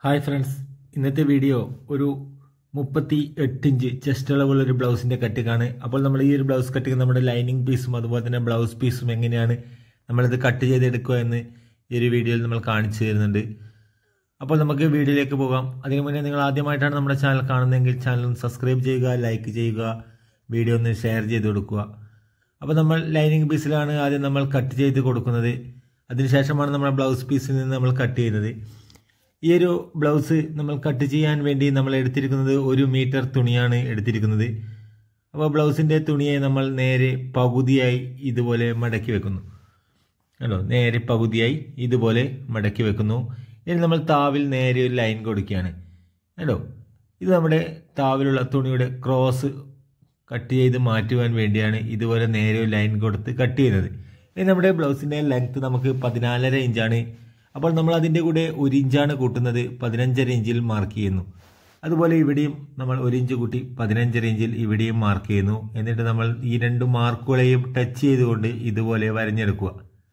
hi friends ഇന്നത്തെ video ഒരു മുപ്പത്തി എട്ട് ഇഞ്ച് ചെസ്റ്റ് അളവുള്ള ഒരു ബ്ലൗസിന്റെ കട്ടിങ്ങാണ് അപ്പോൾ നമ്മൾ ഈ ഒരു ബ്ലൗസ് കട്ടിങ് നമ്മുടെ ലൈനിങ് പീസും അതുപോലെ തന്നെ ബ്ലൗസ് പീസും എങ്ങനെയാണ് നമ്മളിത് കട്ട് ചെയ്തെടുക്കുക എന്ന് ഈ ഒരു വീഡിയോയിൽ നമ്മൾ കാണിച്ചു തരുന്നുണ്ട് അപ്പോൾ നമുക്ക് വീഡിയോയിലേക്ക് പോകാം അതിനു മുന്നേ നിങ്ങൾ ആദ്യമായിട്ടാണ് നമ്മുടെ ചാനൽ കാണുന്നതെങ്കിൽ ചാനൽ ഒന്ന് സബ്സ്ക്രൈബ് ചെയ്യുക ലൈക്ക് ചെയ്യുക വീഡിയോ ഒന്ന് ഷെയർ ചെയ്ത് കൊടുക്കുക അപ്പോൾ നമ്മൾ ലൈനിങ് പീസിലാണ് ആദ്യം നമ്മൾ കട്ട് ചെയ്ത് കൊടുക്കുന്നത് അതിനുശേഷമാണ് നമ്മൾ ബ്ലൗസ് പീസിൽ നിന്ന് നമ്മൾ കട്ട് ചെയ്യുന്നത് ഈ ഒരു ബ്ലൗസ് നമ്മൾ കട്ട് ചെയ്യാൻ വേണ്ടി നമ്മൾ എടുത്തിരിക്കുന്നത് ഒരു മീറ്റർ തുണിയാണ് എടുത്തിരിക്കുന്നത് അപ്പോൾ ബ്ലൗസിൻ്റെ തുണിയെ നമ്മൾ നേരെ പകുതിയായി ഇതുപോലെ മടക്കി വെക്കുന്നു കണ്ടോ നേരെ പകുതിയായി ഇതുപോലെ മടക്കി വെക്കുന്നു ഇനി നമ്മൾ താവിൽ നേരെ ഒരു ലൈൻ കൊടുക്കുകയാണ് കണ്ടോ ഇത് നമ്മുടെ താവിലുള്ള തുണിയുടെ ക്രോസ് കട്ട് ചെയ്ത് മാറ്റുവാൻ വേണ്ടിയാണ് ഇതുപോലെ നേരെ ഒരു ലൈൻ കൊടുത്ത് കട്ട് ചെയ്യുന്നത് ഇനി നമ്മുടെ ബ്ലൗസിൻ്റെ ലെങ്ത്ത് നമുക്ക് പതിനാലര ഇഞ്ചാണ് അപ്പോൾ നമ്മൾ അതിൻ്റെ കൂടെ ഒരു ഇഞ്ചാണ് കൂട്ടുന്നത് പതിനഞ്ചര ഇഞ്ചിൽ മാർക്ക് ചെയ്യുന്നു അതുപോലെ ഇവിടെയും നമ്മൾ ഒരു ഇഞ്ച് കൂട്ടി പതിനഞ്ചര ഇഞ്ചിൽ ഇവിടെയും മാർക്ക് ചെയ്യുന്നു എന്നിട്ട് നമ്മൾ ഈ രണ്ട് മാർക്കുകളെയും ടച്ച് ചെയ്തുകൊണ്ട് ഇതുപോലെ വരഞ്ഞെടുക്കുക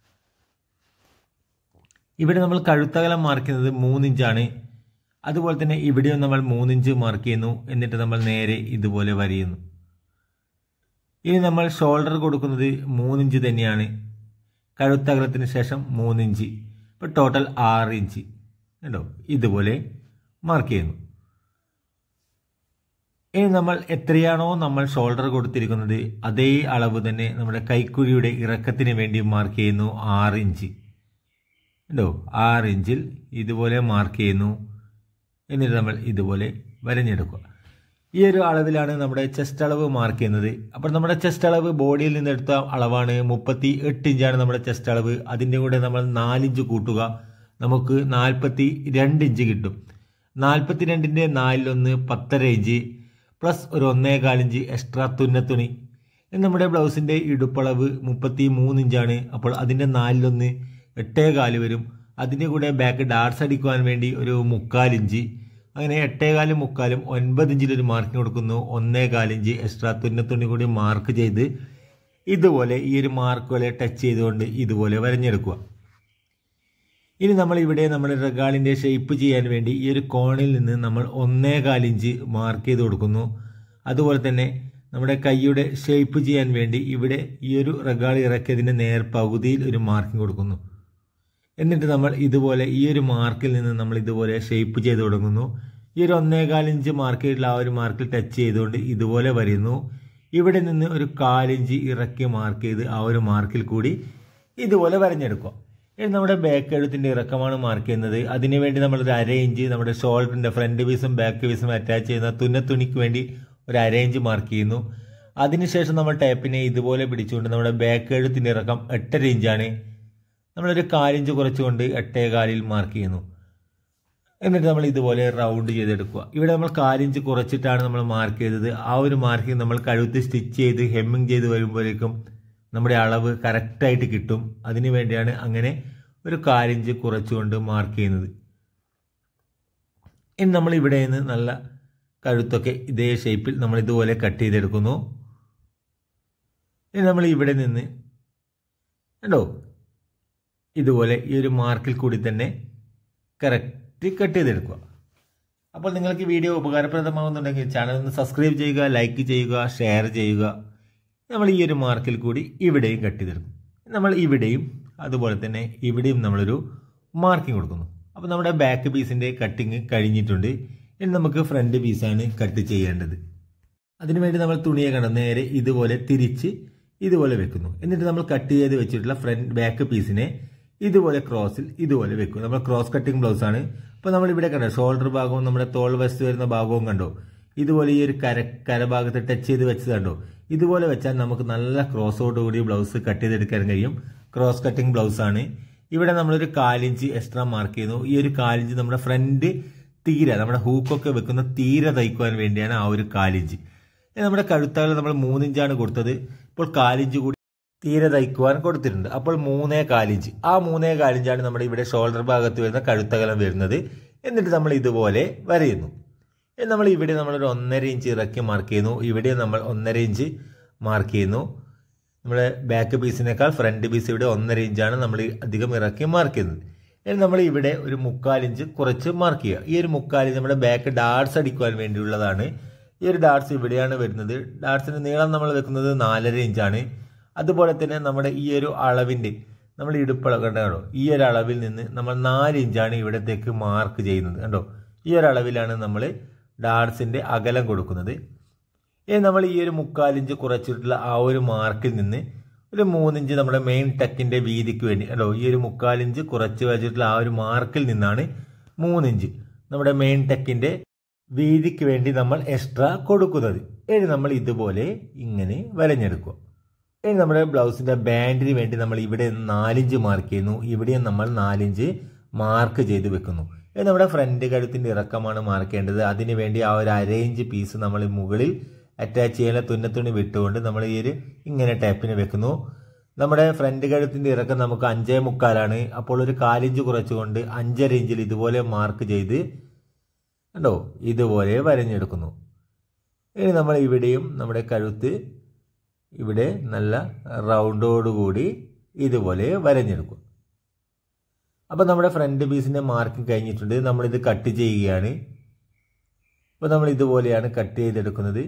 ഇവിടെ നമ്മൾ കഴുത്തകലം മാർക്ക് ചെയ്യുന്നത് മൂന്നിഞ്ചാണ് അതുപോലെ തന്നെ ഇവിടെയും നമ്മൾ മൂന്നിഞ്ച് മാർക്ക് ചെയ്യുന്നു എന്നിട്ട് നമ്മൾ നേരെ ഇതുപോലെ വരയുന്നു ഇനി നമ്മൾ ഷോൾഡർ കൊടുക്കുന്നത് മൂന്നിഞ്ച് തന്നെയാണ് കഴുത്തകലത്തിന് ശേഷം മൂന്നിഞ്ച് ഇപ്പോൾ ടോട്ടൽ ആറ് ഇഞ്ച് കണ്ടോ ഇതുപോലെ മാർക്ക് ചെയ്യുന്നു ഇനി നമ്മൾ എത്രയാണോ നമ്മൾ ഷോൾഡർ കൊടുത്തിരിക്കുന്നത് അതേ അളവ് തന്നെ നമ്മുടെ കൈക്കുഴിയുടെ ഇറക്കത്തിന് വേണ്ടി മാർക്ക് ചെയ്യുന്നു ആറ് ഇഞ്ച് ഉണ്ടോ ആറ് ഇഞ്ചിൽ ഇതുപോലെ മാർക്ക് ചെയ്യുന്നു എന്നിട്ട് നമ്മൾ ഇതുപോലെ വരഞ്ഞെടുക്കുക ഈ ഒരു അളവിലാണ് നമ്മുടെ ചെസ്റ്റ് അളവ് മാർക്ക് ചെയ്യുന്നത് അപ്പോൾ നമ്മുടെ ചെസ്റ്റ് അളവ് ബോഡിയിൽ നിന്ന് എടുത്ത അളവാണ് മുപ്പത്തി എട്ട് ഇഞ്ചാണ് നമ്മുടെ ചെസ്റ്റ് അളവ് അതിൻ്റെ കൂടെ നമ്മൾ നാലിഞ്ച് കൂട്ടുക നമുക്ക് നാൽപ്പത്തി രണ്ട് ഇഞ്ച് കിട്ടും നാൽപ്പത്തി രണ്ടിൻ്റെ നാലിലൊന്ന് പത്തര ഇഞ്ച് പ്ലസ് ഒരു ഒന്നേകാലിഞ്ച് എക്സ്ട്രാ തുന്നത്തുണി നമ്മുടെ ബ്ലൗസിൻ്റെ ഇടുപ്പളവ് മുപ്പത്തി മൂന്ന് ഇഞ്ചാണ് അപ്പോൾ അതിൻ്റെ നാലിലൊന്ന് എട്ടേകാല് വരും അതിൻ്റെ കൂടെ ബാക്ക് ഡാർട്സ് അടിക്കുവാൻ വേണ്ടി ഒരു മുക്കാലിഞ്ച് അങ്ങനെ എട്ടേകാലും മുക്കാലും ഒൻപത് ഇഞ്ചിലൊരു മാർക്കിങ് കൊടുക്കുന്നു ഒന്നേകാലിഞ്ച് എക്സ്ട്രാ തുന്നത്തുണി കൂടി മാർക്ക് ചെയ്ത് ഇതുപോലെ ഈ ഒരു മാർക്കുകളെ ടച്ച് ചെയ്തുകൊണ്ട് ഇതുപോലെ വരഞ്ഞെടുക്കുക ഇനി നമ്മൾ ഇവിടെ നമ്മുടെ റഗാളിൻ്റെ ഷേപ്പ് ചെയ്യാൻ വേണ്ടി ഈ ഒരു കോണിൽ നിന്ന് നമ്മൾ ഒന്നേകാലിഞ്ച് മാർക്ക് ചെയ്ത് കൊടുക്കുന്നു അതുപോലെ തന്നെ നമ്മുടെ കൈയുടെ ഷേപ്പ് ചെയ്യാൻ വേണ്ടി ഇവിടെ ഈ ഒരു റഗാൾ ഇറക്കിയതിൻ്റെ നേർ പകുതിയിൽ ഒരു മാർക്കിംഗ് കൊടുക്കുന്നു എന്നിട്ട് നമ്മൾ ഇതുപോലെ ഈ ഒരു മാർക്കിൽ നിന്ന് നമ്മൾ ഇതുപോലെ ഷേപ്പ് ചെയ്ത് തുടങ്ങുന്നു ഈ ഒരു ഒന്നേകാലിഞ്ച് മാർക്ക് ചെയ്തിട്ടുള്ള ആ ഒരു മാർക്കിൽ ടച്ച് ചെയ്തുകൊണ്ട് ഇതുപോലെ വരുന്നു ഇവിടെ നിന്ന് ഒരു കാലിഞ്ച് ഇറക്കി മാർക്ക് ചെയ്ത് ആ ഒരു മാർക്കിൽ കൂടി ഇതുപോലെ വരഞ്ഞെടുക്കുക ഇനി നമ്മുടെ ബാക്ക് എഴുത്തിൻ്റെ ഇറക്കമാണ് മാർക്ക് ചെയ്യുന്നത് അതിനുവേണ്ടി നമ്മൾ ഒരു അര ഇഞ്ച് നമ്മുടെ ഷോൾഡറിൻ്റെ ഫ്രണ്ട് പീസും ബാക്ക് പീസും അറ്റാച്ച് ചെയ്യുന്ന തുന്നത്തുണിക്ക് വേണ്ടി ഒരു അര ഇഞ്ച് മാർക്ക് ചെയ്യുന്നു അതിനുശേഷം നമ്മൾ ടേപ്പിനെ ഇതുപോലെ പിടിച്ചുകൊണ്ട് നമ്മുടെ ബാക്ക് എഴുത്തിൻ്റെ ഇറക്കം എട്ടര ഇഞ്ചാണ് നമ്മളൊരു കാലിഞ്ച് കുറച്ചുകൊണ്ട് എട്ടേ കാലിൽ മാർക്ക് ചെയ്യുന്നു എന്നിട്ട് നമ്മൾ ഇതുപോലെ റൗണ്ട് ചെയ്തെടുക്കുക ഇവിടെ നമ്മൾ കാലിഞ്ച് കുറച്ചിട്ടാണ് നമ്മൾ മാർക്ക് ചെയ്തത് ആ ഒരു മാർക്കിംഗ് നമ്മൾ കഴുത്ത് സ്റ്റിച്ച് ചെയ്ത് ഹെമ്മിങ് ചെയ്ത് വരുമ്പോഴേക്കും നമ്മുടെ അളവ് കറക്റ്റായിട്ട് കിട്ടും അതിനു വേണ്ടിയാണ് അങ്ങനെ ഒരു കാലിഞ്ച് കുറച്ചുകൊണ്ട് മാർക്ക് ചെയ്യുന്നത് ഇനി നമ്മൾ ഇവിടെ നിന്ന് നല്ല കഴുത്തൊക്കെ ഇതേ ഷേപ്പിൽ നമ്മൾ ഇതുപോലെ കട്ട് ചെയ്തെടുക്കുന്നു ഇനി നമ്മൾ ഇവിടെ നിന്ന് കണ്ടോ ഇതുപോലെ ഈ ഒരു മാർക്കിൽ കൂടി തന്നെ കറക്റ്റ് കട്ട് ചെയ്തെടുക്കുക അപ്പോൾ നിങ്ങൾക്ക് വീഡിയോ ഉപകാരപ്രദമാകുന്നുണ്ടെങ്കിൽ ചാനൽ ഒന്ന് സബ്സ്ക്രൈബ് ചെയ്യുക ലൈക്ക് ചെയ്യുക ഷെയർ ചെയ്യുക നമ്മൾ ഈ ഒരു മാർക്കിൽ കൂടി ഇവിടെയും കട്ട് ചെയ്തെടുക്കും നമ്മൾ ഇവിടെയും അതുപോലെ തന്നെ ഇവിടെയും നമ്മളൊരു മാർക്കിംഗ് കൊടുക്കുന്നു അപ്പോൾ നമ്മുടെ ബാക്ക് പീസിൻ്റെ കട്ടിങ് കഴിഞ്ഞിട്ടുണ്ട് ഇനി നമുക്ക് ഫ്രണ്ട് പീസാണ് കട്ട് ചെയ്യേണ്ടത് അതിനുവേണ്ടി നമ്മൾ തുണിയെ കണ്ട നേരെ ഇതുപോലെ തിരിച്ച് ഇതുപോലെ വെക്കുന്നു എന്നിട്ട് നമ്മൾ കട്ട് ചെയ്ത് വെച്ചിട്ടുള്ള ഫ്രണ്ട് ബാക്ക് പീസിനെ ഇതുപോലെ ക്രോസിൽ ഇതുപോലെ വെക്കും നമ്മൾ ക്രോസ് കട്ടിങ് ബ്ലൗസ് ആണ് അപ്പോൾ നമ്മൾ ഇവിടെ കണ്ടോ ഷോൾഡർ ഭാഗവും നമ്മുടെ തോൾ വശത്ത് വരുന്ന ഭാഗവും കണ്ടോ ഇതുപോലെ ഈ ഒരു കര കരഭാഗത്ത് ടച്ച് ചെയ്ത് വെച്ചത് കണ്ടോ ഇതുപോലെ വെച്ചാൽ നമുക്ക് നല്ല ക്രോസോടുകൂടി ബ്ലൗസ് കട്ട് ചെയ്തെടുക്കാൻ കഴിയും ക്രോസ് കട്ടിങ് ബ്ലൗസ് ആണ് ഇവിടെ നമ്മളൊരു കാലിഞ്ച് എക്സ്ട്രാ മാർക്ക് ചെയ്യുന്നു ഈ ഒരു കാലിഞ്ച് നമ്മുടെ ഫ്രണ്ട് തീര നമ്മുടെ ഹൂക്കൊക്കെ വെക്കുന്ന തീര തയ്ക്കുവാൻ വേണ്ടിയാണ് ആ ഒരു കാലിഞ്ച് നമ്മുടെ കഴുത്തകൾ നമ്മൾ മൂന്നിഞ്ചാണ് കൊടുത്തത് ഇപ്പോൾ കാലിഞ്ച് കൂടി തീരെ തയ്ക്കുവാൻ കൊടുത്തിട്ടുണ്ട് അപ്പോൾ മൂന്നേ കാലിഞ്ച് ആ മൂന്നേ കാലിഞ്ചാണ് നമ്മുടെ ഇവിടെ ഷോൾഡർ ഭാഗത്ത് വരുന്ന കഴുത്തകലം വരുന്നത് എന്നിട്ട് നമ്മൾ ഇതുപോലെ വരയുന്നു നമ്മൾ ഇവിടെ നമ്മളൊരു ഒന്നര ഇഞ്ച് ഇറക്കി മാർക്ക് ചെയ്യുന്നു ഇവിടെ നമ്മൾ ഒന്നര ഇഞ്ച് മാർക്ക് ചെയ്യുന്നു നമ്മുടെ ബാക്ക് പീസിനേക്കാൾ ഫ്രണ്ട് പീസ് ഇവിടെ ഒന്നര ഇഞ്ചാണ് നമ്മൾ അധികം ഇറക്കി മാർക്ക് ചെയ്യുന്നത് ഇനി നമ്മൾ ഇവിടെ ഒരു മുക്കാലിഞ്ച് കുറച്ച് മാർക്ക് ചെയ്യുക ഈ ഒരു മുക്കാലിഞ്ച് നമ്മുടെ ബാക്ക് ഡാർട്സ് അടിക്കുവാൻ വേണ്ടിയുള്ളതാണ് ഈ ഒരു ഡാർട്സ് ഇവിടെയാണ് വരുന്നത് ഡാർട്സിന്റെ നീളം നമ്മൾ വെക്കുന്നത് നാലര ഇഞ്ചാണ് അതുപോലെ തന്നെ നമ്മുടെ ഈ ഒരു അളവിന്റെ നമ്മൾ ഇടുപ്പളവ് കണ്ടോ ഈ ഒരു അളവിൽ നിന്ന് നമ്മൾ നാല് ഇഞ്ചാണ് ഇവിടത്തേക്ക് മാർക്ക് ചെയ്യുന്നത് കണ്ടോ ഈ ഒരു അളവിലാണ് നമ്മൾ ഡാർട്സിന്റെ അകലം കൊടുക്കുന്നത് ഇനി നമ്മൾ ഈ ഒരു മുക്കാലിഞ്ച് കുറച്ചിട്ടുള്ള ആ ഒരു മാർക്കിൽ നിന്ന് ഒരു മൂന്നിഞ്ച് നമ്മുടെ മെയിൻ ടെക്കിന്റെ വീതിക്ക് വേണ്ടി അല്ലോ ഈ ഒരു മുക്കാലിഞ്ച് കുറച്ച് വെച്ചിട്ടുള്ള ആ ഒരു മാർക്കിൽ നിന്നാണ് മൂന്നിഞ്ച് നമ്മുടെ മെയിൻ ടെക്കിന്റെ വീതിക്ക് വേണ്ടി നമ്മൾ എക്സ്ട്രാ കൊടുക്കുന്നത് ഇനി നമ്മൾ ഇതുപോലെ ഇങ്ങനെ വരഞ്ഞെടുക്കുക ഇനി നമ്മുടെ ബ്ലൗസിന്റെ ബാൻഡിന് വേണ്ടി നമ്മൾ ഇവിടെ നാലിഞ്ച് മാർക്ക് ചെയ്യുന്നു ഇവിടെയും നമ്മൾ നാലിഞ്ച് മാർക്ക് ചെയ്ത് വെക്കുന്നു ഇനി നമ്മുടെ ഫ്രണ്ട് കഴുത്തിന്റെ ഇറക്കമാണ് മാർക്ക് ചെയ്യേണ്ടത് അതിന് വേണ്ടി ആ ഒരു അരയിഞ്ച് പീസ് നമ്മൾ മുകളിൽ അറ്റാച്ച് ചെയ്യുന്ന തുന്നത്തുണി വിട്ടുകൊണ്ട് നമ്മൾ ഈ ഒരു ഇങ്ങനെ ടാപ്പിന് വെക്കുന്നു നമ്മുടെ ഫ്രണ്ട് കഴുത്തിന്റെ ഇറക്കം നമുക്ക് അഞ്ചേ മുക്കാലാണ് അപ്പോൾ ഒരു കാലിഞ്ച് കുറച്ചുകൊണ്ട് അഞ്ചര ഇഞ്ചിൽ ഇതുപോലെ മാർക്ക് ചെയ്ത് കണ്ടോ ഇതുപോലെ വരഞ്ഞെടുക്കുന്നു ഇനി നമ്മൾ ഇവിടെയും നമ്മുടെ കഴുത്ത് ഇവിടെ നല്ല റൗണ്ടോടുകൂടി ഇതുപോലെ വരഞ്ഞെടുക്കും അപ്പോൾ നമ്മുടെ ഫ്രണ്ട് പീസിൻ്റെ മാർക്കിംഗ് കഴിഞ്ഞിട്ടുണ്ട് നമ്മളിത് കട്ട് ചെയ്യുകയാണ് അപ്പോൾ നമ്മൾ ഇതുപോലെയാണ് കട്ട് ചെയ്തെടുക്കുന്നത്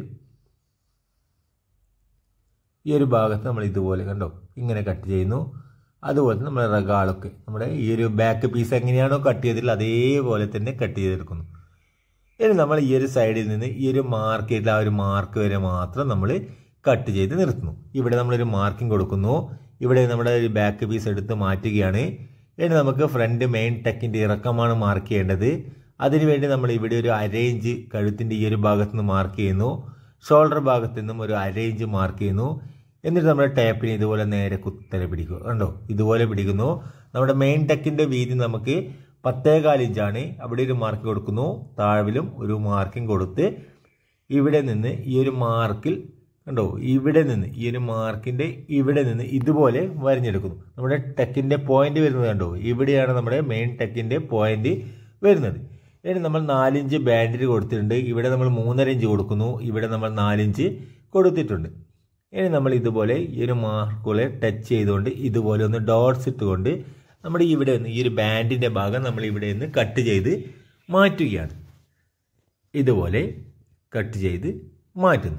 ഈ ഒരു ഭാഗത്ത് നമ്മൾ ഇതുപോലെ കണ്ടോ ഇങ്ങനെ കട്ട് ചെയ്യുന്നു അതുപോലെ തന്നെ നമ്മുടെ റഗാളൊക്കെ നമ്മുടെ ഈ ഒരു ബാക്ക് പീസ് എങ്ങനെയാണോ കട്ട് ചെയ്തിട്ടുള്ളത് അതേപോലെ തന്നെ കട്ട് ചെയ്തെടുക്കുന്നു ഇനി നമ്മൾ ഈ ഒരു സൈഡിൽ നിന്ന് ഈ ഒരു മാർക്ക് ചെയ്തിട്ട് ആ ഒരു മാർക്ക് വരെ മാത്രം നമ്മൾ കട്ട് ചെയ്ത് നിർത്തുന്നു ഇവിടെ നമ്മളൊരു മാർക്കിംഗ് കൊടുക്കുന്നു ഇവിടെ നമ്മുടെ ഒരു ബാക്ക് പീസ് എടുത്ത് മാറ്റുകയാണ് ഇനി നമുക്ക് ഫ്രണ്ട് മെയിൻ ടെക്കിൻ്റെ ഇറക്കമാണ് മാർക്ക് ചെയ്യേണ്ടത് അതിനുവേണ്ടി നമ്മൾ ഇവിടെ ഒരു അരയിഞ്ച് കഴുത്തിൻ്റെ ഈ ഒരു ഭാഗത്ത് നിന്ന് മാർക്ക് ചെയ്യുന്നു ഷോൾഡർ ഭാഗത്ത് നിന്നും ഒരു അരയിഞ്ച് മാർക്ക് ചെയ്യുന്നു എന്നിട്ട് നമ്മുടെ ടാപ്പിന് ഇതുപോലെ നേരെ കുത്തനെ പിടിക്കുക കണ്ടോ ഇതുപോലെ പിടിക്കുന്നു നമ്മുടെ മെയിൻ ടെക്കിൻ്റെ വീതി നമുക്ക് പത്തേകാൽ ഇഞ്ചാണ് അവിടെ ഒരു മാർക്ക് കൊടുക്കുന്നു താഴ്വിലും ഒരു മാർക്കിംഗ് കൊടുത്ത് ഇവിടെ നിന്ന് ഈ ഒരു മാർക്കിൽ കണ്ടോ ഇവിടെ നിന്ന് ഈ ഒരു മാർക്കിന്റെ ഇവിടെ നിന്ന് ഇതുപോലെ വരഞ്ഞെടുക്കുന്നു നമ്മുടെ ടെക്കിന്റെ പോയിന്റ് വരുന്നത് കണ്ടോ ഇവിടെയാണ് നമ്മുടെ മെയിൻ ടെക്കിന്റെ പോയിന്റ് വരുന്നത് ഇനി നമ്മൾ നാലിഞ്ച് ബാൻഡിൽ കൊടുത്തിട്ടുണ്ട് ഇവിടെ നമ്മൾ മൂന്നര ഇഞ്ച് കൊടുക്കുന്നു ഇവിടെ നമ്മൾ നാലിഞ്ച് കൊടുത്തിട്ടുണ്ട് ഇനി നമ്മൾ ഇതുപോലെ ഈ ഒരു മാർക്കുകളെ ടച്ച് ചെയ്തുകൊണ്ട് ഇതുപോലെ ഒന്ന് ഡോട്ട്സ് ഇട്ടുകൊണ്ട് നമ്മുടെ ഇവിടെ നിന്ന് ഈ ഒരു ബാൻഡിന്റെ ഭാഗം നമ്മൾ ഇവിടെ നിന്ന് കട്ട് ചെയ്ത് മാറ്റുകയാണ് ഇതുപോലെ കട്ട് ചെയ്ത് മാറ്റുന്നു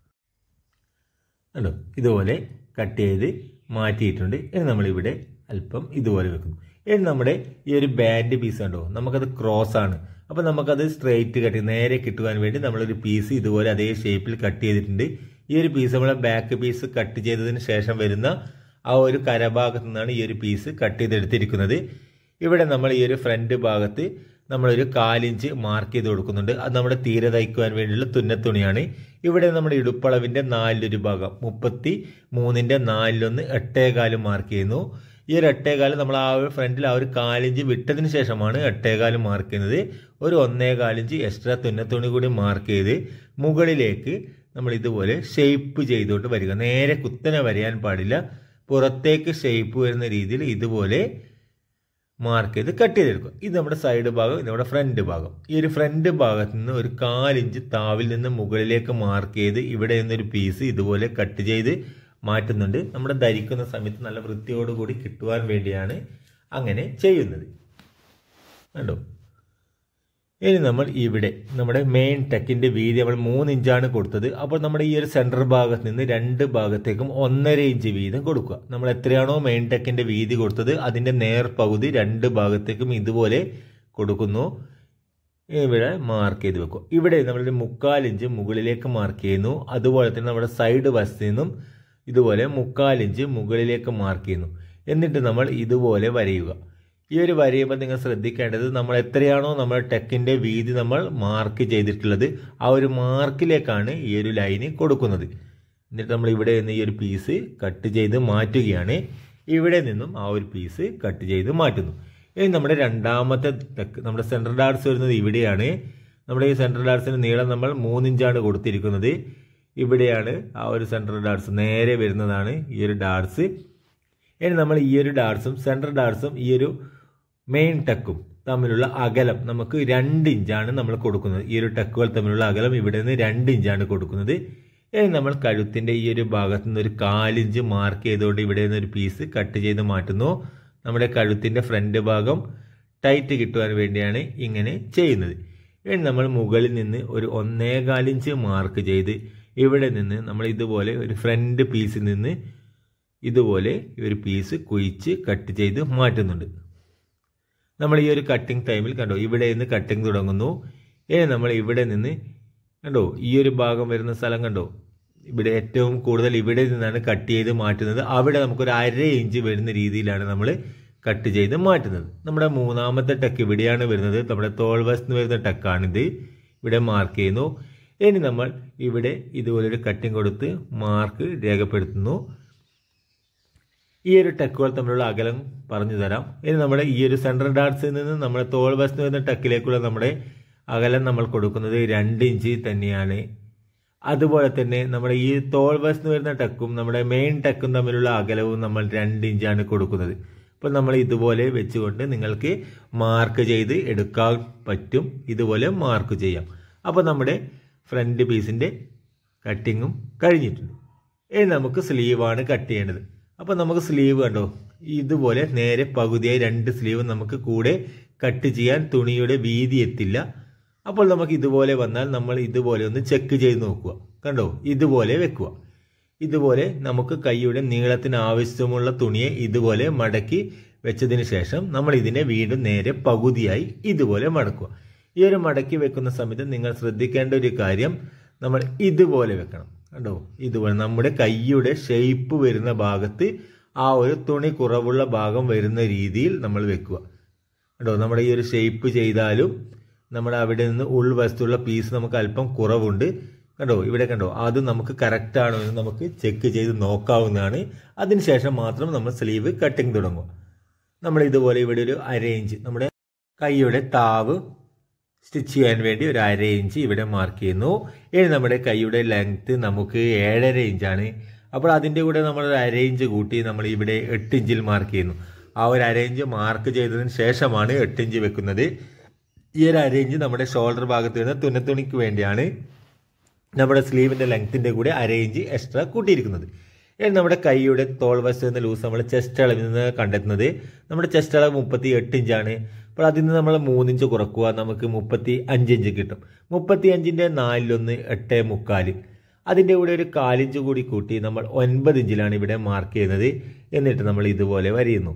കണ്ടോ ഇതുപോലെ കട്ട് ചെയ്ത് മാറ്റിയിട്ടുണ്ട് ഇനി നമ്മളിവിടെ അല്പം ഇതുപോലെ വെക്കുന്നു ഇനി നമ്മുടെ ഈ ഒരു ബാൻഡ് പീസ് കണ്ടോ നമുക്കത് ക്രോസ് ആണ് അപ്പോൾ നമുക്കത് സ്ട്രെയിറ്റ് കട്ട് നേരെ കിട്ടുവാൻ വേണ്ടി നമ്മളൊരു പീസ് ഇതുപോലെ അതേ ഷേപ്പിൽ കട്ട് ചെയ്തിട്ടുണ്ട് ഈ ഒരു പീസ് നമ്മളെ ബാക്ക് പീസ് കട്ട് ചെയ്തതിന് ശേഷം വരുന്ന ആ ഒരു കരഭാഗത്തു നിന്നാണ് ഈ ഒരു പീസ് കട്ട് ചെയ്തെടുത്തിരിക്കുന്നത് ഇവിടെ നമ്മൾ ഈ ഒരു ഫ്രണ്ട് ഭാഗത്ത് നമ്മളൊരു കാലിഞ്ച് മാർക്ക് ചെയ്ത് കൊടുക്കുന്നുണ്ട് അത് നമ്മുടെ തീരെ തയ്ക്കുവാൻ വേണ്ടിയുള്ള തുന്നത്തുണിയാണ് ഇവിടെ നമ്മുടെ ഇടുപ്പളവിൻ്റെ നാലിലൊരു ഭാഗം മുപ്പത്തി മൂന്നിൻ്റെ നാലിലൊന്ന് എട്ടേകാല് മാർക്ക് ചെയ്യുന്നു ഈ ഒരു എട്ടേകാല് നമ്മൾ ആ ഒരു ഫ്രണ്ടിൽ ആ ഒരു കാലിഞ്ച് വിട്ടതിന് ശേഷമാണ് എട്ടേകാല് മാർക്ക് ചെയ്യുന്നത് ഒരു ഒന്നേ കാലിഞ്ച് എക്സ്ട്രാ തുന്നത്തുണി കൂടി മാർക്ക് ചെയ്ത് മുകളിലേക്ക് നമ്മൾ ഇതുപോലെ ഷേപ്പ് ചെയ്തുകൊണ്ട് വരിക നേരെ കുത്തനെ വരയാൻ പാടില്ല പുറത്തേക്ക് ഷേപ്പ് വരുന്ന രീതിയിൽ ഇതുപോലെ മാർക്ക് ചെയ്ത് കട്ട് ചെയ്തെടുക്കുക ഇത് നമ്മുടെ സൈഡ് ഭാഗം ഇത് നമ്മുടെ ഫ്രണ്ട് ഭാഗം ഈ ഒരു ഫ്രണ്ട് ഭാഗത്ത് നിന്ന് ഒരു കാലിഞ്ച് താവിൽ നിന്ന് മുകളിലേക്ക് മാർക്ക് ചെയ്ത് ഇവിടെ നിന്നൊരു പീസ് ഇതുപോലെ കട്ട് ചെയ്ത് മാറ്റുന്നുണ്ട് നമ്മുടെ ധരിക്കുന്ന സമയത്ത് നല്ല വൃത്തിയോടുകൂടി കിട്ടുവാൻ വേണ്ടിയാണ് അങ്ങനെ ചെയ്യുന്നത് കണ്ടോ ഇനി നമ്മൾ ഇവിടെ നമ്മുടെ മെയിൻ ടെക്കിന്റെ വീതി നമ്മൾ മൂന്ന് ഇഞ്ചാണ് കൊടുത്തത് അപ്പോൾ നമ്മുടെ ഈ ഒരു സെൻറ്റർ ഭാഗത്ത് നിന്ന് രണ്ട് ഭാഗത്തേക്കും ഒന്നര ഇഞ്ച് വീതം കൊടുക്കുക നമ്മൾ എത്രയാണോ മെയിൻ ടെക്കിന്റെ വീതി കൊടുത്തത് അതിന്റെ നേർ പകുതി രണ്ട് ഭാഗത്തേക്കും ഇതുപോലെ കൊടുക്കുന്നു ഇവിടെ മാർക്ക് ചെയ്ത് വെക്കുക ഇവിടെ നമ്മളൊരു മുക്കാൽ ഇഞ്ച് മുകളിലേക്ക് മാർക്ക് ചെയ്യുന്നു അതുപോലെ തന്നെ നമ്മുടെ സൈഡ് വശത്ത് നിന്നും ഇതുപോലെ മുക്കാൽ ഇഞ്ച് മുകളിലേക്ക് മാർക്ക് ചെയ്യുന്നു എന്നിട്ട് നമ്മൾ ഇതുപോലെ വരയുക ഈ ഒരു വരയുമ്പോൾ നിങ്ങൾ ശ്രദ്ധിക്കേണ്ടത് നമ്മൾ എത്രയാണോ നമ്മുടെ ടെക്കിൻ്റെ വീതി നമ്മൾ മാർക്ക് ചെയ്തിട്ടുള്ളത് ആ ഒരു മാർക്കിലേക്കാണ് ഈ ഒരു ലൈന് കൊടുക്കുന്നത് എന്നിട്ട് നമ്മൾ ഇവിടെ നിന്ന് ഈ ഒരു പീസ് കട്ട് ചെയ്ത് മാറ്റുകയാണ് ഇവിടെ നിന്നും ആ ഒരു പീസ് കട്ട് ചെയ്ത് മാറ്റുന്നു ഇനി നമ്മുടെ രണ്ടാമത്തെ ടെക്ക് നമ്മുടെ സെൻട്രൽ ഡാർട്സ് വരുന്നത് ഇവിടെയാണ് നമ്മുടെ ഈ സെൻട്രൽ ഡാർട്സിന് നീളം നമ്മൾ മൂന്നിഞ്ചാണ് കൊടുത്തിരിക്കുന്നത് ഇവിടെയാണ് ആ ഒരു സെൻട്രൽ ഡാർട്സ് നേരെ വരുന്നതാണ് ഈ ഒരു ഡാർട്സ് ഇനി നമ്മൾ ഈ ഒരു ഡാർട്സും സെൻട്രൽ ഡാർട്സും ഈ ഒരു മെയിൻ ടക്കും തമ്മിലുള്ള അകലം നമുക്ക് രണ്ട് ഇഞ്ചാണ് നമ്മൾ കൊടുക്കുന്നത് ഈ ഒരു ടക്കുകൾ തമ്മിലുള്ള അകലം ഇവിടെ നിന്ന് രണ്ട് ഇഞ്ചാണ് കൊടുക്കുന്നത് ഇനി നമ്മൾ കഴുത്തിൻ്റെ ഈ ഒരു ഭാഗത്ത് നിന്ന് ഒരു കാലിഞ്ച് മാർക്ക് ചെയ്തുകൊണ്ട് ഇവിടെ നിന്ന് ഒരു പീസ് കട്ട് ചെയ്ത് മാറ്റുന്നു നമ്മുടെ കഴുത്തിൻ്റെ ഫ്രണ്ട് ഭാഗം ടൈറ്റ് കിട്ടുവാൻ വേണ്ടിയാണ് ഇങ്ങനെ ചെയ്യുന്നത് ഇനി നമ്മൾ മുകളിൽ നിന്ന് ഒരു ഒന്നേകാലിഞ്ച് മാർക്ക് ചെയ്ത് ഇവിടെ നിന്ന് നമ്മൾ ഇതുപോലെ ഒരു ഫ്രണ്ട് പീസിൽ നിന്ന് ഇതുപോലെ ഒരു പീസ് കുഴിച്ച് കട്ട് ചെയ്ത് മാറ്റുന്നുണ്ട് നമ്മൾ ഈ ഒരു കട്ടിങ് ടൈമിൽ കണ്ടോ ഇവിടെ നിന്ന് കട്ടിങ് തുടങ്ങുന്നു ഇനി നമ്മൾ ഇവിടെ നിന്ന് കണ്ടോ ഈ ഒരു ഭാഗം വരുന്ന സ്ഥലം കണ്ടോ ഇവിടെ ഏറ്റവും കൂടുതൽ ഇവിടെ നിന്നാണ് കട്ട് ചെയ്ത് മാറ്റുന്നത് അവിടെ നമുക്കൊരു അര ഇഞ്ച് വരുന്ന രീതിയിലാണ് നമ്മൾ കട്ട് ചെയ്ത് മാറ്റുന്നത് നമ്മുടെ മൂന്നാമത്തെ ടക്ക് ഇവിടെയാണ് വരുന്നത് നമ്മുടെ തോൾ വശത്ത് വരുന്ന ടക്കാണിത് ഇവിടെ മാർക്ക് ചെയ്യുന്നു ഇനി നമ്മൾ ഇവിടെ ഇതുപോലെ ഒരു കട്ടിങ് കൊടുത്ത് മാർക്ക് രേഖപ്പെടുത്തുന്നു ഈ ഒരു ടക്കുകൾ തമ്മിലുള്ള അകലം പറഞ്ഞു തരാം ഇനി നമ്മുടെ ഈ ഒരു സെൻട്രൽ ഡാർട്സിൽ നിന്ന് നമ്മുടെ തോൾ വശത്ത് വരുന്ന ടക്കിലേക്കുള്ള നമ്മുടെ അകലം നമ്മൾ കൊടുക്കുന്നത് രണ്ട് ഇഞ്ച് തന്നെയാണ് അതുപോലെ തന്നെ നമ്മുടെ ഈ തോൾ വശത്ത് വരുന്ന ടക്കും നമ്മുടെ മെയിൻ ടക്കും തമ്മിലുള്ള അകലവും നമ്മൾ രണ്ട് ഇഞ്ചാണ് കൊടുക്കുന്നത് അപ്പോൾ നമ്മൾ ഇതുപോലെ വെച്ചുകൊണ്ട് നിങ്ങൾക്ക് മാർക്ക് ചെയ്ത് എടുക്കാൻ പറ്റും ഇതുപോലെ മാർക്ക് ചെയ്യാം അപ്പോൾ നമ്മുടെ ഫ്രണ്ട് പീസിൻ്റെ കട്ടിങ്ങും കഴിഞ്ഞിട്ടുണ്ട് ഇനി നമുക്ക് സ്ലീവാണ് കട്ട് ചെയ്യേണ്ടത് അപ്പോൾ നമുക്ക് സ്ലീവ് കണ്ടോ ഇതുപോലെ നേരെ പകുതിയായി രണ്ട് സ്ലീവ് നമുക്ക് കൂടെ കട്ട് ചെയ്യാൻ തുണിയുടെ വീതി എത്തില്ല അപ്പോൾ നമുക്ക് ഇതുപോലെ വന്നാൽ നമ്മൾ ഇതുപോലെ ഒന്ന് ചെക്ക് ചെയ്ത് നോക്കുക കണ്ടോ ഇതുപോലെ വെക്കുക ഇതുപോലെ നമുക്ക് കൈയുടെ നീളത്തിന് ആവശ്യമുള്ള തുണിയെ ഇതുപോലെ മടക്കി വെച്ചതിന് ശേഷം നമ്മൾ ഇതിനെ വീണ്ടും നേരെ പകുതിയായി ഇതുപോലെ മടക്കുക ഈ ഒരു മടക്കി വെക്കുന്ന സമയത്ത് നിങ്ങൾ ശ്രദ്ധിക്കേണ്ട ഒരു കാര്യം നമ്മൾ ഇതുപോലെ വെക്കണം കണ്ടോ ഇതുപോലെ നമ്മുടെ കൈയുടെ ഷേപ്പ് വരുന്ന ഭാഗത്ത് ആ ഒരു തുണി കുറവുള്ള ഭാഗം വരുന്ന രീതിയിൽ നമ്മൾ വെക്കുക കണ്ടോ നമ്മുടെ ഈ ഒരു ഷേപ്പ് ചെയ്താലും നമ്മുടെ അവിടെ നിന്ന് ഉൾവശത്തുള്ള പീസ് നമുക്ക് അല്പം കുറവുണ്ട് കണ്ടോ ഇവിടെ കണ്ടോ അത് നമുക്ക് കറക്റ്റ് ആണോ എന്ന് നമുക്ക് ചെക്ക് ചെയ്ത് നോക്കാവുന്നതാണ് അതിനുശേഷം മാത്രം നമ്മൾ സ്ലീവ് കട്ടിങ് തുടങ്ങുക നമ്മൾ ഇതുപോലെ ഇവിടെ ഒരു അരയിഞ്ച് നമ്മുടെ കൈയുടെ താവ് സ്റ്റിച്ച് ചെയ്യാൻ വേണ്ടി ഒരു അര ഇഞ്ച് ഇവിടെ മാർക്ക് ചെയ്യുന്നു ഇനി നമ്മുടെ കൈയുടെ ലെങ്ത്ത് നമുക്ക് ഏഴര ഇഞ്ചാണ് അപ്പോൾ അതിൻ്റെ കൂടെ നമ്മൾ ഒരു അര ഇഞ്ച് കൂട്ടി നമ്മൾ ഇവിടെ എട്ട് ഇഞ്ചിൽ മാർക്ക് ചെയ്യുന്നു ആ ഒരു അര ഇഞ്ച് മാർക്ക് ചെയ്തതിന് ശേഷമാണ് എട്ട് ഇഞ്ച് വെക്കുന്നത് ഈ ഒരു അര ഇഞ്ച് നമ്മുടെ ഷോൾഡർ ഭാഗത്ത് വരുന്ന തുന്നത്തുണിക്ക് വേണ്ടിയാണ് നമ്മുടെ സ്ലീവിൻ്റെ ലെങ്ത്തിൻ്റെ കൂടെ അര ഇഞ്ച് എക്സ്ട്രാ കൂട്ടിയിരിക്കുന്നത് ഇനി നമ്മുടെ കൈയുടെ തോൾ വശത്ത് നിന്ന് ലൂസ് നമ്മൾ ചെസ്റ്റ് അളവിൽ നിന്ന് കണ്ടെത്തുന്നത് നമ്മുടെ ചെസ്റ്റ് അളവ് മുപ്പത്തി എട്ട് ഇഞ്ചാണ് അപ്പോൾ അതിൽ നിന്ന് നമ്മൾ മൂന്നിഞ്ച് കുറക്കുക നമുക്ക് മുപ്പത്തി അഞ്ച് ഇഞ്ച് കിട്ടും മുപ്പത്തി അഞ്ചിൻ്റെ നാലിലൊന്ന് എട്ട് മുക്കാൽ അതിൻ്റെ കൂടെ ഒരു കാലിഞ്ച് കൂടി കൂട്ടി നമ്മൾ ഒൻപത് ഇഞ്ചിലാണ് ഇവിടെ മാർക്ക് ചെയ്യുന്നത് എന്നിട്ട് നമ്മൾ ഇതുപോലെ വരയുന്നു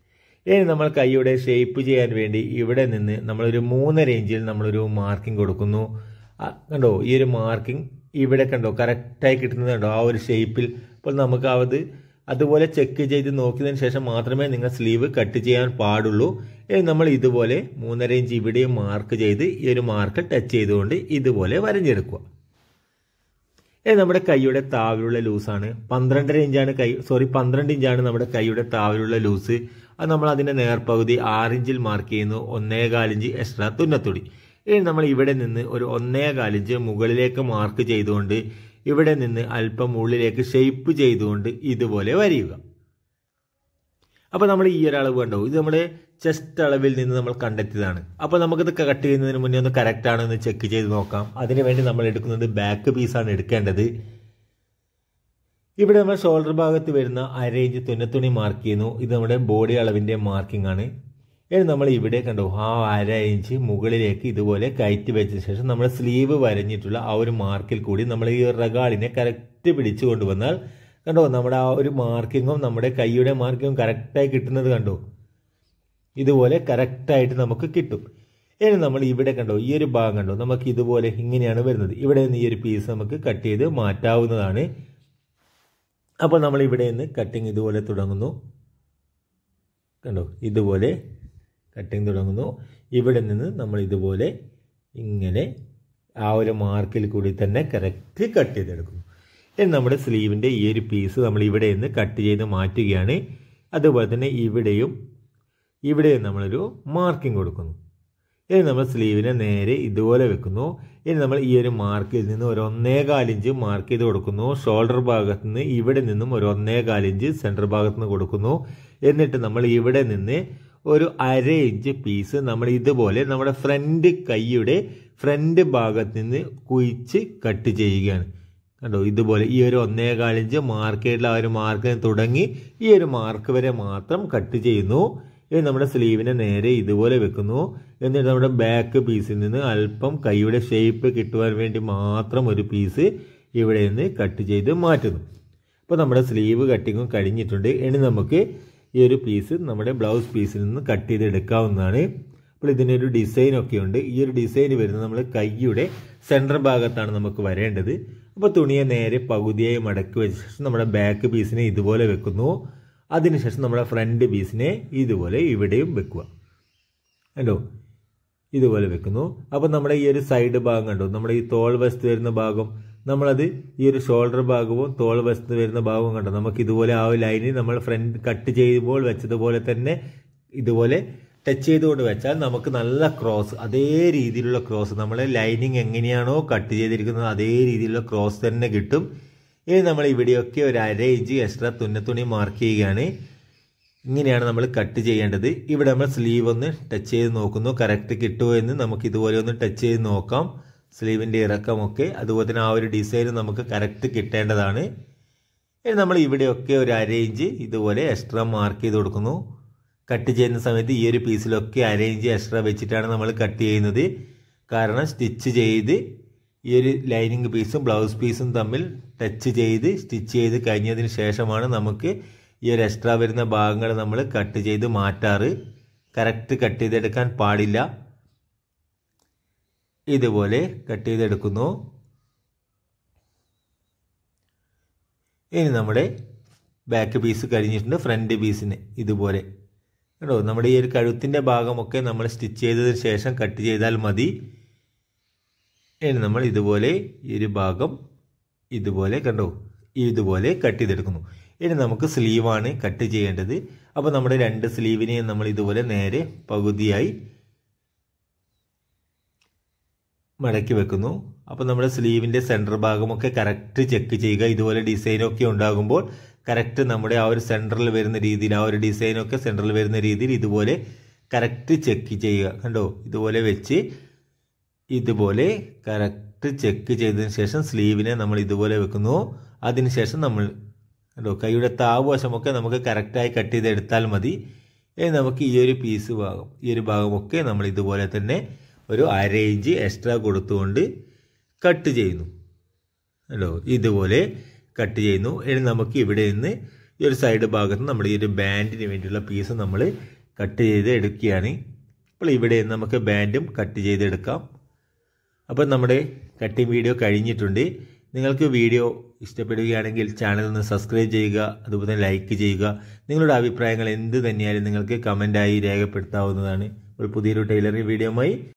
ഇനി നമ്മൾ കൈയുടെ ഷേപ്പ് ചെയ്യാൻ വേണ്ടി ഇവിടെ നിന്ന് നമ്മളൊരു മൂന്നര ഇഞ്ചിൽ നമ്മളൊരു മാർക്കിംഗ് കൊടുക്കുന്നു ആ, കണ്ടോ ഈ ഒരു മാർക്കിംഗ് ഇവിടെ കണ്ടോ കറക്റ്റായി കിട്ടുന്നത് കണ്ടോ ആ ഒരു ഷേപ്പിൽ അപ്പോൾ നമുക്ക് അത് അതുപോലെ ചെക്ക് ചെയ്ത് നോക്കിയതിന് ശേഷം മാത്രമേ നിങ്ങൾ സ്ലീവ് കട്ട് ചെയ്യാൻ പാടുള്ളൂ ഇനി നമ്മൾ ഇതുപോലെ മൂന്നര ഇഞ്ച് ഇവിടെയും മാർക്ക് ചെയ്ത് ഈ ഒരു മാർക്ക് ടച്ച് ചെയ്തുകൊണ്ട് ഇതുപോലെ വരഞ്ഞെടുക്കുക ഇനി നമ്മുടെ കൈയുടെ താവിലുള്ള ലൂസാണ് പന്ത്രണ്ടര ഇഞ്ചാണ് കൈ സോറി പന്ത്രണ്ട് ഇഞ്ചാണ് നമ്മുടെ കൈയുടെ താവിലുള്ള ലൂസ് അത് നമ്മൾ അതിൻ്റെ നേർപകുതി ആറിഞ്ചിൽ മാർക്ക് ചെയ്യുന്നു ഒന്നേകാലിഞ്ച് എക്സ്ട്രാ തുന്നത്തുടി ഇനി നമ്മൾ ഇവിടെ നിന്ന് ഒരു ഒന്നേകാലിഞ്ച് മുകളിലേക്ക് മാർക്ക് ചെയ്തുകൊണ്ട് ഇവിടെ നിന്ന് അല്പം ഉള്ളിലേക്ക് ഷെയ്പ്പ് ചെയ്തുകൊണ്ട് ഇതുപോലെ വരിക അപ്പോൾ നമ്മൾ ഈ ഒരു അളവ് കണ്ടോ ഇത് നമ്മുടെ ചെസ്റ്റ് അളവിൽ നിന്ന് നമ്മൾ കണ്ടെത്തിയതാണ് അപ്പോൾ നമുക്കിത് കട്ട് ചെയ്യുന്നതിന് മുന്നേ ഒന്ന് കറക്റ്റ് ആണോ എന്ന് ചെക്ക് ചെയ്ത് നോക്കാം അതിന് വേണ്ടി നമ്മൾ എടുക്കുന്നത് ബാക്ക് പീസാണ് എടുക്കേണ്ടത് ഇവിടെ നമ്മൾ ഷോൾഡർ ഭാഗത്ത് വരുന്ന അര ഇഞ്ച് തുന്നത്തുണി മാർക്ക് ചെയ്യുന്നു ഇത് നമ്മുടെ ബോഡി അളവിൻ്റെ മാർക്കിംഗ് ആണ് ഇനി നമ്മൾ ഇവിടെ കണ്ടോ ആ അര ഇഞ്ച് മുകളിലേക്ക് ഇതുപോലെ കയറ്റി വെച്ച ശേഷം നമ്മൾ സ്ലീവ് വരഞ്ഞിട്ടുള്ള ആ ഒരു മാർക്കിൽ കൂടി നമ്മൾ ഈ റഗാളിനെ കറക്റ്റ് പിടിച്ചു കൊണ്ടുവന്നാൽ കണ്ടോ നമ്മുടെ ആ ഒരു മാർക്കിങ്ങും നമ്മുടെ കൈയുടെ മാർക്കിങ്ങും കറക്റ്റായി കിട്ടുന്നത് കണ്ടോ ഇതുപോലെ കറക്റ്റായിട്ട് നമുക്ക് കിട്ടും ഇനി നമ്മൾ ഇവിടെ കണ്ടോ ഈ ഒരു ഭാഗം കണ്ടോ നമുക്ക് ഇതുപോലെ ഇങ്ങനെയാണ് വരുന്നത് ഇവിടെ നിന്ന് ഈ ഒരു പീസ് നമുക്ക് കട്ട് ചെയ്ത് മാറ്റാവുന്നതാണ് അപ്പോൾ നമ്മൾ ഇവിടെ നിന്ന് കട്ടിങ് ഇതുപോലെ തുടങ്ങുന്നു കണ്ടോ ഇതുപോലെ കട്ടിങ് തുടങ്ങുന്നു ഇവിടെ നിന്ന് നമ്മൾ ഇതുപോലെ ഇങ്ങനെ ആ ഒരു മാർക്കിൽ കൂടി തന്നെ കറക്റ്റ് കട്ട് ചെയ്തെടുക്കുന്നു ഇനി നമ്മുടെ സ്ലീവിൻ്റെ ഈ ഒരു പീസ് നമ്മൾ ഇവിടെ നിന്ന് കട്ട് ചെയ്ത് മാറ്റുകയാണ് അതുപോലെ തന്നെ ഇവിടെയും ഇവിടെയും നമ്മളൊരു മാർക്കിംഗ് കൊടുക്കുന്നു ഇനി നമ്മൾ സ്ലീവിനെ നേരെ ഇതുപോലെ വെക്കുന്നു ഇനി നമ്മൾ ഈ ഒരു മാർക്കിൽ നിന്ന് ഒരു ഒന്നേകാലിഞ്ച് മാർക്ക് ചെയ്ത് കൊടുക്കുന്നു ഷോൾഡർ ഭാഗത്ത് നിന്ന് ഇവിടെ നിന്നും ഒരു ഒന്നേകാലിഞ്ച് സെൻറ്റർ ഭാഗത്ത് നിന്ന് കൊടുക്കുന്നു എന്നിട്ട് നമ്മൾ ഇവിടെ നിന്ന് ഒരു അര ഇഞ്ച് പീസ് നമ്മൾ ഇതുപോലെ നമ്മുടെ ഫ്രണ്ട് കൈയുടെ ഫ്രണ്ട് ഭാഗത്ത് നിന്ന് കുഴിച്ച് കട്ട് ചെയ്യുകയാണ് കണ്ടോ ഇതുപോലെ ഈ ഒരു ഒന്നേകാലിഞ്ച് മാർക്ക് ചെയ്തിട്ടുള്ള ആ ഒരു മാർക്കിന് തുടങ്ങി ഈ ഒരു മാർക്ക് വരെ മാത്രം കട്ട് ചെയ്യുന്നു ഇനി നമ്മുടെ സ്ലീവിനെ നേരെ ഇതുപോലെ വെക്കുന്നു എന്നിട്ട് നമ്മുടെ ബാക്ക് പീസിൽ നിന്ന് അല്പം കൈയുടെ ഷേപ്പ് കിട്ടുവാൻ വേണ്ടി മാത്രം ഒരു പീസ് ഇവിടെ നിന്ന് കട്ട് ചെയ്ത് മാറ്റുന്നു അപ്പോൾ നമ്മുടെ സ്ലീവ് കട്ടിങ്ങും കഴിഞ്ഞിട്ടുണ്ട് ഇനി നമുക്ക് ഈ ഒരു പീസ് നമ്മുടെ ബ്ലൗസ് പീസിൽ നിന്ന് കട്ട് ചെയ്ത് എടുക്കാവുന്നതാണ് അപ്പോൾ ഇതിനൊരു ഡിസൈൻ ഒക്കെ ഉണ്ട് ഈ ഒരു ഡിസൈൻ വരുന്നത് നമ്മൾ കൈയുടെ സെൻറ്റർ ഭാഗത്താണ് നമുക്ക് വരേണ്ടത് അപ്പോൾ തുണിയെ നേരെ പകുതിയായി മടക്കി വെച്ച ശേഷം നമ്മുടെ ബാക്ക് പീസിനെ ഇതുപോലെ വെക്കുന്നു അതിനുശേഷം നമ്മുടെ ഫ്രണ്ട് പീസിനെ ഇതുപോലെ ഇവിടെയും വെക്കുക കണ്ടോ ഇതുപോലെ വെക്കുന്നു അപ്പോൾ നമ്മുടെ ഈ ഒരു സൈഡ് ഭാഗം കണ്ടോ നമ്മുടെ ഈ തോൾ വശത്ത് വരുന്ന ഭാഗം നമ്മളത് ഈ ഒരു ഷോൾഡർ ഭാഗവും തോൾ വശത്ത് വരുന്ന ഭാഗവും കണ്ടോ നമുക്ക് ഇതുപോലെ ആ ഒരു ലൈനിൽ നമ്മൾ ഫ്രണ്ട് കട്ട് ചെയ്യുമ്പോൾ വെച്ചതുപോലെ തന്നെ ഇതുപോലെ ടച്ച് ചെയ്തുകൊണ്ട് വെച്ചാൽ നമുക്ക് നല്ല ക്രോസ് അതേ രീതിയിലുള്ള ക്രോസ് നമ്മൾ ലൈനിങ് എങ്ങനെയാണോ കട്ട് ചെയ്തിരിക്കുന്നത് അതേ രീതിയിലുള്ള ക്രോസ് തന്നെ കിട്ടും ഇനി നമ്മൾ ഇവിടെയൊക്കെ ഒരു അര ഇഞ്ച് എക്സ്ട്രാ തുന്നത്തുണി മാർക്ക് ചെയ്യുകയാണ് ഇങ്ങനെയാണ് നമ്മൾ കട്ട് ചെയ്യേണ്ടത് ഇവിടെ നമ്മൾ സ്ലീവ് ഒന്ന് ടച്ച് ചെയ്ത് നോക്കുന്നു കറക്റ്റ് കിട്ടുമോ എന്ന് നമുക്ക് ഇതുപോലെ ഒന്ന് ടച്ച് ചെയ്ത് നോക്കാം സ്ലീവിൻ്റെ ഇറക്കമൊക്കെ അതുപോലെ തന്നെ ആ ഒരു ഡിസൈൻ നമുക്ക് കറക്റ്റ് കിട്ടേണ്ടതാണ് ഇനി നമ്മൾ ഇവിടെയൊക്കെ ഒരു അര ഇഞ്ച് ഇതുപോലെ എക്സ്ട്രാ മാർക്ക് ചെയ്ത് കൊടുക്കുന്നു കട്ട് ചെയ്യുന്ന സമയത്ത് ഈ ഒരു പീസിലൊക്കെ അര ഇഞ്ച് എക്സ്ട്രാ വെച്ചിട്ടാണ് നമ്മൾ കട്ട് ചെയ്യുന്നത് കാരണം സ്റ്റിച്ച് ചെയ്ത് ഈ ഒരു ലൈനിങ് പീസും ബ്ലൗസ് പീസും തമ്മിൽ ടച്ച് ചെയ്ത് സ്റ്റിച്ച് ചെയ്ത് കഴിഞ്ഞതിന് ശേഷമാണ് നമുക്ക് ഈ ഒരു എക്സ്ട്രാ വരുന്ന ഭാഗങ്ങൾ നമ്മൾ കട്ട് ചെയ്ത് മാറ്റാറ് കറക്റ്റ് കട്ട് ചെയ്തെടുക്കാൻ പാടില്ല ഇതുപോലെ കട്ട് ചെയ്തെടുക്കുന്നു ഇനി നമ്മുടെ ബാക്ക് പീസ് കഴിഞ്ഞിട്ടുണ്ട് ഫ്രണ്ട് പീസിന് ഇതുപോലെ കേട്ടോ നമ്മുടെ ഈ ഒരു കഴുത്തിൻ്റെ ഭാഗമൊക്കെ നമ്മൾ സ്റ്റിച്ച് ചെയ്തതിന് ശേഷം കട്ട് ചെയ്താൽ മതി ഇനി നമ്മൾ ഇതുപോലെ ഈ ഒരു ഭാഗം ഇതുപോലെ കണ്ടോ ഇതുപോലെ കട്ട് ചെയ്തെടുക്കുന്നു ഇനി നമുക്ക് സ്ലീവാണ് കട്ട് ചെയ്യേണ്ടത് അപ്പോൾ നമ്മുടെ രണ്ട് സ്ലീവിനെയും നമ്മൾ ഇതുപോലെ നേരെ പകുതിയായി മടക്കി വെക്കുന്നു അപ്പോൾ നമ്മുടെ സ്ലീവിൻ്റെ സെൻറ്റർ ഭാഗമൊക്കെ കറക്റ്റ് ചെക്ക് ചെയ്യുക ഇതുപോലെ ഡിസൈനൊക്കെ ഉണ്ടാകുമ്പോൾ കറക്റ്റ് നമ്മുടെ ആ ഒരു സെൻറ്ററിൽ വരുന്ന രീതിയിൽ ആ ഒരു ഡിസൈനൊക്കെ സെൻറ്ററിൽ വരുന്ന രീതിയിൽ ഇതുപോലെ കറക്റ്റ് ചെക്ക് ചെയ്യുക കണ്ടോ ഇതുപോലെ വെച്ച് ഇതുപോലെ കറക്റ്റ് ചെക്ക് ചെയ്തതിന് ശേഷം സ്ലീവിനെ നമ്മൾ ഇതുപോലെ വെക്കുന്നു അതിനുശേഷം നമ്മൾ കണ്ടോ കൈയുടെ താവ് വശമൊക്കെ നമുക്ക് കറക്റ്റായി കട്ട് ചെയ്തെടുത്താൽ മതി ഇനി നമുക്ക് ഈ ഒരു പീസ് ഭാഗം ഈ ഒരു ഭാഗമൊക്കെ നമ്മൾ ഇതുപോലെ തന്നെ ഒരു അര ഇഞ്ച് എക്സ്ട്രാ കൊടുത്തുകൊണ്ട് കട്ട് ചെയ്യുന്നു കണ്ടോ ഇതുപോലെ കട്ട് ചെയ്യുന്നു ഇനി നമുക്ക് ഇവിടെ നിന്ന് ഈ ഒരു സൈഡ് ഭാഗത്ത് നമ്മുടെ ഈ ഒരു ബാൻഡിന് വേണ്ടിയുള്ള പീസ് നമ്മൾ കട്ട് ചെയ്ത് എടുക്കുകയാണ് അപ്പോൾ ഇവിടെ നിന്ന് നമുക്ക് ബാൻഡും കട്ട് ചെയ്തെടുക്കാം അപ്പോൾ നമ്മുടെ കട്ടിങ് വീഡിയോ കഴിഞ്ഞിട്ടുണ്ട് നിങ്ങൾക്ക് വീഡിയോ ഇഷ്ടപ്പെടുകയാണെങ്കിൽ ചാനൽ ഒന്ന് സബ്സ്ക്രൈബ് ചെയ്യുക അതുപോലെ തന്നെ ലൈക്ക് ചെയ്യുക നിങ്ങളുടെ അഭിപ്രായങ്ങൾ എന്ത് തന്നെയായാലും നിങ്ങൾക്ക് കമൻറ്റായി രേഖപ്പെടുത്താവുന്നതാണ് ഒരു പുതിയൊരു ടൈലറിംഗ് വീഡിയോയുമായി